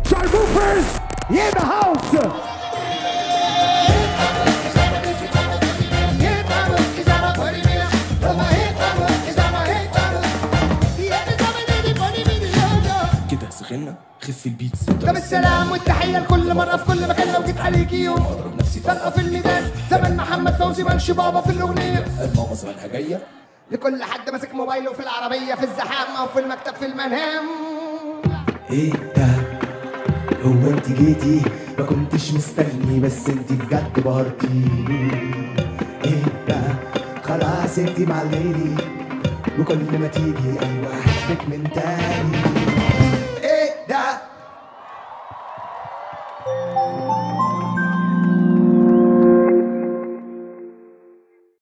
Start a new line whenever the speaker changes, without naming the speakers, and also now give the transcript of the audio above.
Chargoofers in the house.
كده سخنا خف البيتس
طب السلام والتحية لكل مرة في كل مكان لو جيت عليكي يوم اضرب نفسي طلقة في الميدان زمن محمد فوزي مالش بابا في الأغنية
الماما زمانها جايه
لكل حد ماسك موبايله في العربية في الزحام أو في المكتب في المنام
ايه ده هو انت جيتي ما كنتش مستني بس انت بجد بهرتي ايه ده خلاص انت مع الليلي وكل ما تيجي ايوه احبك من تاني